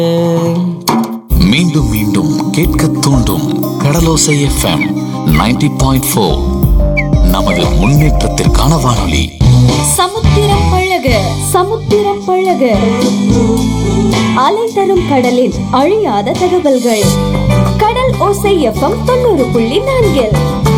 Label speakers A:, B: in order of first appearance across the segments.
A: மீண்டும் மீண்டும் கேட்க தூண்டும் கடலோசை எஃப்எம் 90.4 பாயிண்ட் ஃபோர் நமது முன்னேற்றத்திற்கான வானொலி
B: சமுத்திரம் பழக சமுத்திரம் பழக அலை தரும் கடலின் அழியாத தகவல்கள் கடல் ஓசை எஃப்எம் தொண்ணூறு புள்ளி நான்கில்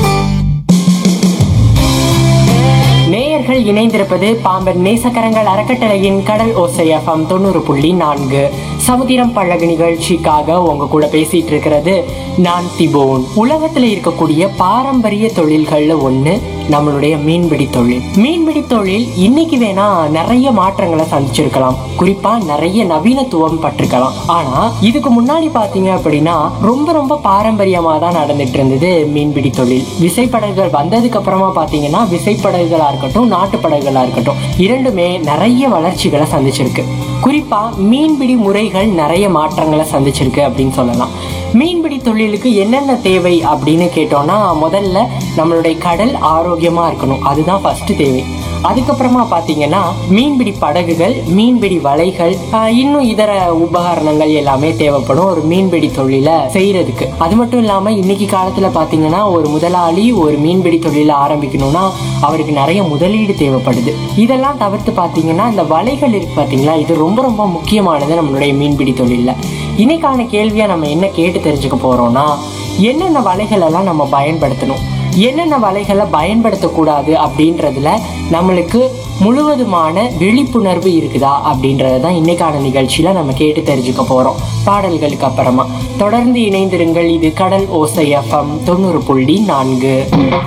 C: நேயர்கள் இணைந்திருப்பது பாம்பன் நேசக்கரங்கள் அறக்கட்டளையின் கடல் ஓசை எஃப்எம் தொண்ணூறு புள்ளி நான்கு சமுத்திரம் பழகு நிகழ்ச்சிக்காக உங்க கூட பேசிட்டு இருக்கிறது நான் திபோன் உலகத்துல இருக்கக்கூடிய பாரம்பரிய தொழில்கள்ல ஒண்ணு நம்மளுடைய மீன்பிடி தொழில் மீன்பிடி தொழில் இன்னைக்கு வேணா நிறைய மாற்றங்களை சந்திச்சிருக்கலாம் குறிப்பா நிறைய நவீனத்துவம் பட்டிருக்கலாம் ஆனா இதுக்கு முன்னாடி பாத்தீங்க அப்படின்னா ரொம்ப ரொம்ப பாரம்பரியமா தான் நடந்துட்டு இருந்தது மீன்பிடி தொழில் விசைப்படகுகள் வந்ததுக்கு அப்புறமா பாத்தீங்கன்னா விசைப்படகுகளா இருக்கட்டும் நாட்டு படகுகளா இருக்கட்டும் இரண்டுமே நிறைய வளர்ச்சிகளை சந்திச்சிருக்கு குறிப்பா மீன்பிடி முறைகள் நிறைய மாற்றங்களை சந்திச்சிருக்கு அப்படின்னு சொல்லலாம் மீன்பிடி தொழிலுக்கு என்னென்ன தேவை அப்படின்னு கேட்டோம்னா முதல்ல நம்மளுடைய கடல் ஆரோக்கியமா இருக்கணும் அதுதான் ஃபர்ஸ்ட் தேவை அதுக்கப்புறமா பார்த்தீங்கன்னா மீன்பிடி படகுகள் மீன்பிடி வலைகள் ஆஹ் இன்னும் இதர உபகரணங்கள் எல்லாமே தேவைப்படும் ஒரு மீன்பிடி தொழிலை செய்யறதுக்கு அது மட்டும் இல்லாம இன்னைக்கு காலத்துல பாத்தீங்கன்னா ஒரு முதலாளி ஒரு மீன்பிடி தொழிலை ஆரம்பிக்கணும்னா அவருக்கு நிறைய முதலீடு தேவைப்படுது இதெல்லாம் தவிர்த்து பாத்தீங்கன்னா இந்த வலைகள் இருக்கு பாத்தீங்களா இது ரொம்ப ரொம்ப முக்கியமானது நம்மளுடைய மீன்பிடி தொழில்ல இன்னைக்கான கேள்வியா நம்ம என்ன கேட்டு தெரிஞ்சுக்க போறோம்னா என்னென்ன வலைகள் எல்லாம் நம்ம பயன்படுத்தணும் என்னென்ன வலைகளை பயன்படுத்தக்கூடாது அப்படின்றதுல நம்மளுக்கு முழுவதுமான விழிப்புணர்வு இருக்குதா அப்படின்றத தான் இன்னைக்கான நிகழ்ச்சியில நம்ம கேட்டு தெரிஞ்சுக்க போறோம் பாடல்களுக்கு அப்புறமா தொடர்ந்து இணைந்திருங்கள் இது கடல் ஓசை எஃப்எம் தொண்ணூறு புள்ளி நான்கு